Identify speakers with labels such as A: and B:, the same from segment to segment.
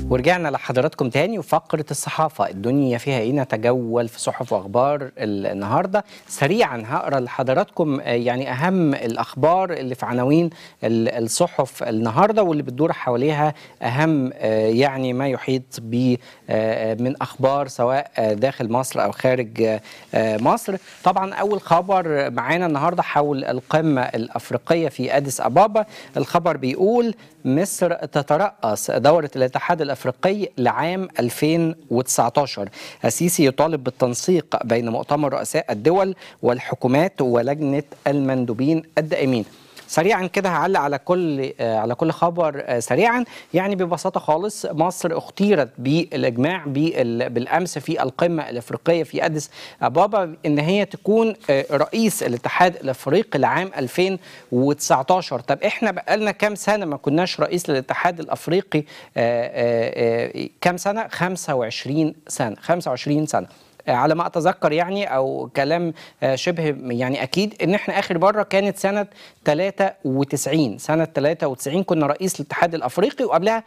A: ورجعنا لحضراتكم تاني وفقرة الصحافة الدنيا فيها ايه نتجول في صحف واخبار النهاردة سريعا هقرا لحضراتكم يعني اهم الاخبار اللي في عناوين الصحف النهاردة واللي بتدور حواليها اهم يعني ما يحيط ب من اخبار سواء داخل مصر او خارج مصر طبعا اول خبر معانا النهارده حول القمة الافريقية في اديس ابابا الخبر بيقول مصر تترأس دورة الاتحاد الافريقي لعام 2019 السيسي يطالب بالتنسيق بين مؤتمر رؤساء الدول والحكومات ولجنة المندوبين الدائمين سريعا كده هعلق على كل على كل خبر سريعا يعني ببساطه خالص مصر اختيرت بالاجماع بالامس في القمه الافريقيه في اديس ابابا ان هي تكون رئيس الاتحاد الافريقي لعام 2019 طب احنا بقالنا كام سنه ما كناش رئيس للاتحاد الافريقي كام سنه 25 سنه 25 سنه على ما اتذكر يعني او كلام شبه يعني اكيد ان احنا اخر مره كانت سنه 93 سنه 93 كنا رئيس الاتحاد الافريقي وقبلها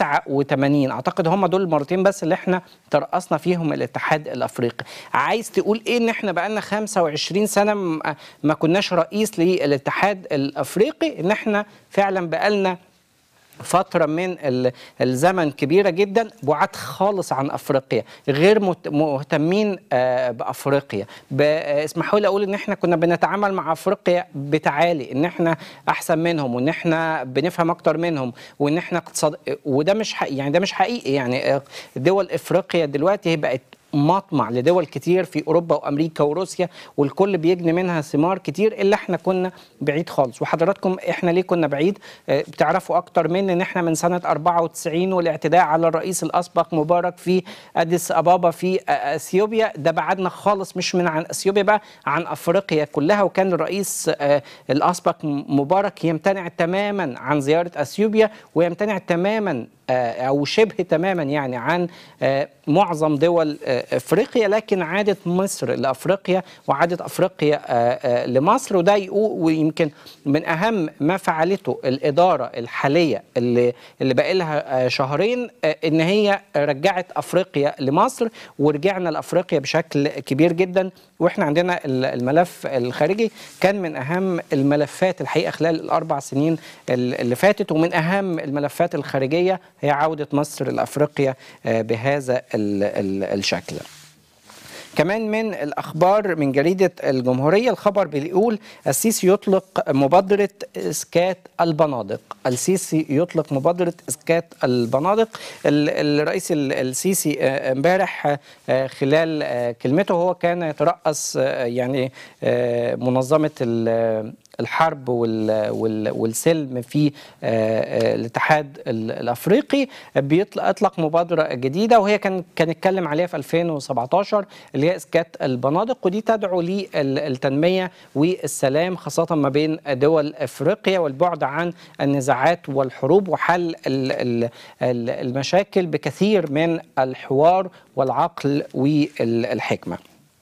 A: 89 اعتقد هم دول المرتين بس اللي احنا ترأسنا فيهم الاتحاد الافريقي عايز تقول ايه ان احنا بقالنا 25 سنه ما كناش رئيس للاتحاد الافريقي ان احنا فعلا بقالنا فتره من الزمن كبيره جدا بعاد خالص عن افريقيا غير مهتمين بافريقيا اسمحوا لي اقول ان احنا كنا بنتعامل مع افريقيا بتعالي ان احنا احسن منهم وان احنا بنفهم اكتر منهم وان احنا اقتصاد وده مش حقيقي يعني ده مش حقيقي يعني دول افريقيا دلوقتي هي بقت مطمع لدول كتير في اوروبا وامريكا وروسيا والكل بيجني منها ثمار كتير الا احنا كنا بعيد خالص وحضراتكم احنا ليه كنا بعيد اه بتعرفوا اكتر من ان احنا من سنه 94 والاعتداء على الرئيس الاسبق مبارك في اديس ابابا في اثيوبيا ده بعدنا خالص مش من عن اثيوبيا بقى عن افريقيا كلها وكان الرئيس اه الاسبق مبارك يمتنع تماما عن زياره اثيوبيا ويمتنع تماما او شبه تماما يعني عن معظم دول افريقيا لكن عادت مصر لافريقيا وعادت افريقيا لمصر وده ويمكن من اهم ما فعلته الاداره الحاليه اللي اللي باقي لها شهرين ان هي رجعت افريقيا لمصر ورجعنا لافريقيا بشكل كبير جدا واحنا عندنا الملف الخارجي كان من اهم الملفات الحقيقه خلال الاربع سنين اللي فاتت ومن اهم الملفات الخارجيه هي عوده مصر لافريقيا بهذا الشكل. كمان من الاخبار من جريده الجمهوريه الخبر بيقول السيسي يطلق مبادره اسكات البنادق السيسي يطلق مبادره اسكات البنادق الرئيس السيسي امبارح خلال كلمته هو كان يترأس يعني منظمه الحرب والسلم في الاتحاد الافريقي بيطلق مبادره جديده وهي كان كان اتكلم عليها في 2017 اللي هي اسكات البنادق ودي تدعو للتنميه والسلام خاصه ما بين دول افريقيا والبعد عن النزاعات والحروب وحل المشاكل بكثير من الحوار والعقل والحكمه.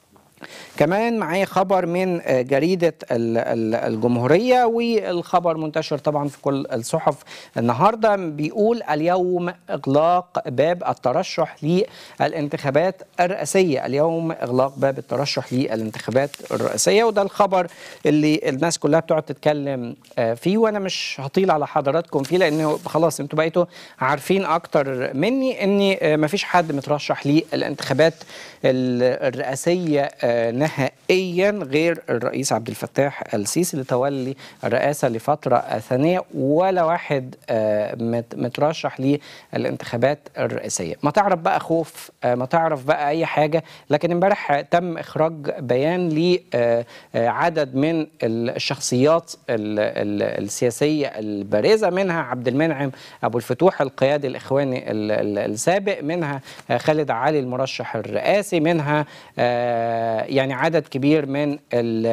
A: كمان معايا خبر من جريدة الجمهورية والخبر منتشر طبعا في كل الصحف النهاردة بيقول اليوم إغلاق باب الترشح للانتخابات الرئاسية اليوم إغلاق باب الترشح للانتخابات الرئاسية وده الخبر اللي الناس كلها بتقعد تتكلم فيه وأنا مش هطيل على حضراتكم فيه لأنه خلاص انتوا بقيتوا عارفين أكتر مني إن مفيش حد مترشح للانتخابات الرئاسية نهائيا غير الرئيس عبد الفتاح السيسي لتولي الرئاسه لفتره ثانيه ولا واحد مترشح للانتخابات الرئاسيه ما تعرف بقى خوف ما تعرف بقى اي حاجه لكن امبارح تم اخراج بيان لعدد من الشخصيات السياسيه البارزه منها عبد المنعم ابو الفتوح القيادي الاخواني السابق منها خالد علي المرشح الرئاسي منها يعني عدد كبير من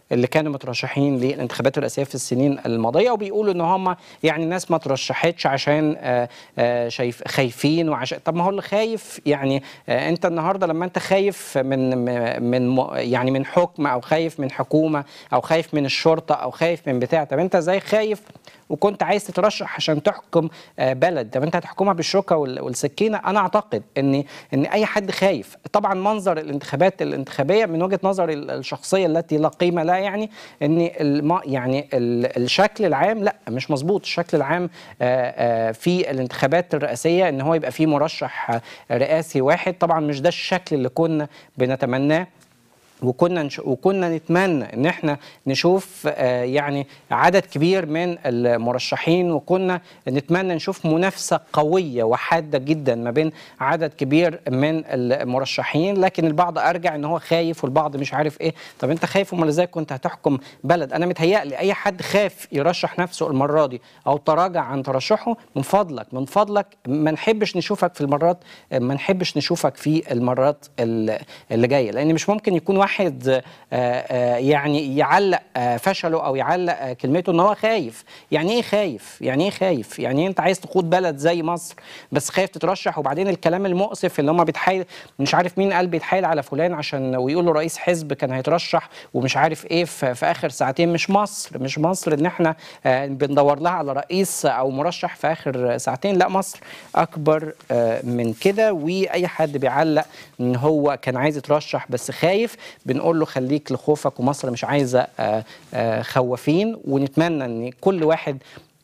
A: اللي كانوا مترشحين للانتخابات الرئاسيه في السنين الماضيه وبيقولوا ان هم يعني الناس ما ترشحتش عشان آه، آه، شايف خايفين وعشان طب ما هو اللي خايف يعني آه، انت النهارده لما انت خايف من من م- يعني من حكم او خايف من حكومه او خايف من الشرطه او خايف من بتاع طب انت ازاي خايف وكنت عايز تترشح عشان تحكم آه، بلد طب انت هتحكمها بالشوكه وال- والسكينه انا اعتقد ان ان اي حد خايف طبعا منظر الانتخابات الانتخابيه من وجهه نظري ال- الشخصيه التي لا قيمه لها يعني ان الم يعني ال- الشكل العام لا مش مظبوط الشكل العام آه، آه، في الانتخابات الرئاسيه ان هو يبقى فيه مرشح آه، رئاسي واحد طبعا مش ده الشكل اللي كنا بنتمناه وكنا نش... وكنا نتمنى ان احنا نشوف آه، يعني عدد كبير من المرشحين وكنا نتمنى نشوف منافسه قويه وحاده جدا ما بين عدد كبير من المرشحين لكن البعض ارجع ان هو خايف والبعض مش عارف ايه طب انت خايف امال ازاي كنت هتحكم بلد انا متهيألي اي حد خاف يرشح نفسه المره دي او تراجع عن ترشحه من فضلك من فضلك ما نحبش نشوفك في المرات ما نحبش نشوفك في المرات ال- اللي جايه لان مش ممكن يكون واحد آه، آه، يعني يعلق آه، فشله او يعلق آه، كلمته ان هو خايف يعني ايه خايف يعني ايه خايف يعني إيه انت عايز تقود بلد زي مصر بس خايف تترشح وبعدين الكلام المؤسف اللي هم بيتحايل مش عارف مين قال بيتحايل على فلان عشان ويقولوا رئيس حزب كان هيترشح ومش عارف ايه في, في اخر ساعتين مش مصر مش مصر ان احنا آه، بندور لها على رئيس او مرشح في اخر ساعتين لا مصر اكبر آه، من كده واي حد بيعلق ان هو كان عايز يترشح بس خايف بنقول له خليك لخوفك ومصر مش عايزه آه، آه، خوافين ونتمنى ان كل واحد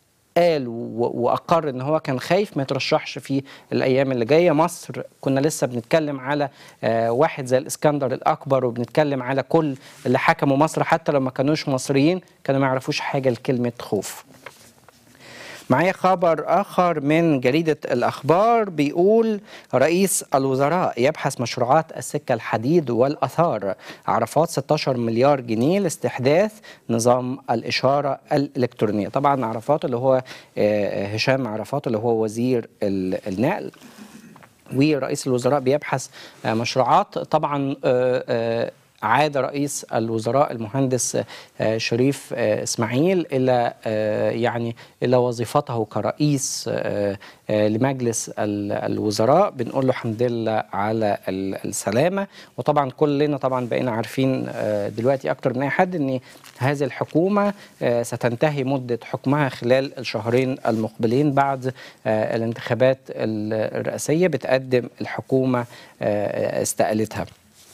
A: قال و- واقر ان هو كان خايف ما يترشحش في الايام اللي جايه مصر كنا لسه بنتكلم على آه، واحد زي الاسكندر الاكبر وبنتكلم على كل اللي حكموا مصر حتى لو ما كانوش مصريين كانوا ما يعرفوش حاجه لكلمه خوف معايا خبر آخر من جريدة الأخبار بيقول رئيس الوزراء يبحث مشروعات السكة الحديد والأثار عرفات 16 مليار جنيه لاستحداث نظام الإشارة الإلكترونية طبعا عرفات اللي هو آه، هشام عرفات اللي هو وزير ال- النقل ورئيس الوزراء بيبحث آه، مشروعات طبعا آه، آه، عاد رئيس الوزراء المهندس آه، شريف آه، اسماعيل الى آه، يعني الى وظيفته كرئيس آه، آه، لمجلس ال- الوزراء بنقول له الحمد لله على ال- السلامه وطبعا كلنا طبعا بقينا عارفين آه، دلوقتي اكتر من اي حد ان هذه الحكومه آه، ستنتهي مده حكمها خلال الشهرين المقبلين بعد آه، الانتخابات ال- الرئاسيه بتقدم الحكومه آه، استقالتها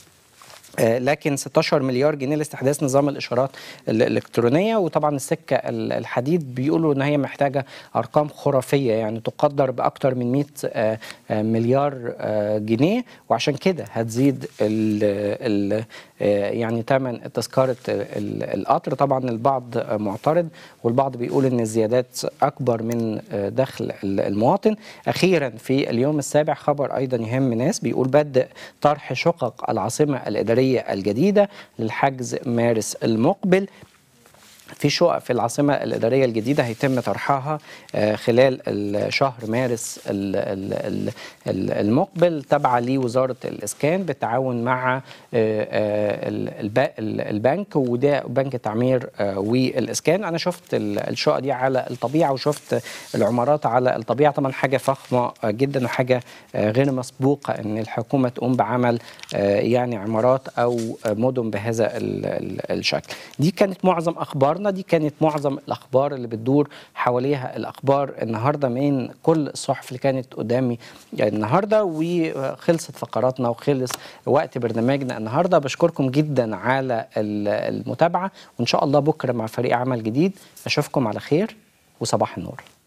A: آه، لكن 16 مليار جنيه لاستحداث نظام الاشارات الالكترونيه وطبعا السكه ال- الحديد بيقولوا ان هي محتاجه ارقام خرافيه يعني تقدر باكثر من 100 آه، آه، مليار آه، جنيه وعشان كده هتزيد ال ال آه، يعني ثمن تذكره ال- القطر طبعا البعض آه، معترض والبعض بيقول ان الزيادات اكبر من آه، دخل ال- المواطن اخيرا في اليوم السابع خبر ايضا يهم ناس بيقول بدء طرح شقق العاصمه الاداريه الجديده للحجز مارس المقبل في شقق في العاصمة الإدارية الجديدة هيتم طرحها آه، خلال الشهر مارس ال- ال- ال- ال- المقبل تابعة لوزارة الإسكان بالتعاون مع آه، آه، ال- الب- ال- البنك وده بنك التعمير آه، والإسكان أنا شفت ال- الشقق دي على الطبيعة وشفت العمارات على الطبيعة طبعا حاجة فخمة آه، جدا وحاجة آه، غير مسبوقة أن الحكومة تقوم بعمل آه، يعني عمارات أو آه، مدن بهذا ال- ال- الشكل دي كانت معظم أخبارنا دي كانت معظم الأخبار اللي بتدور حواليها الأخبار النهاردة من كل الصحف اللي كانت قدامي النهاردة وخلصت فقراتنا وخلص وقت برنامجنا النهاردة بشكركم جدا على ال- المتابعة وإن شاء الله بكرة مع فريق عمل جديد أشوفكم على خير وصباح النور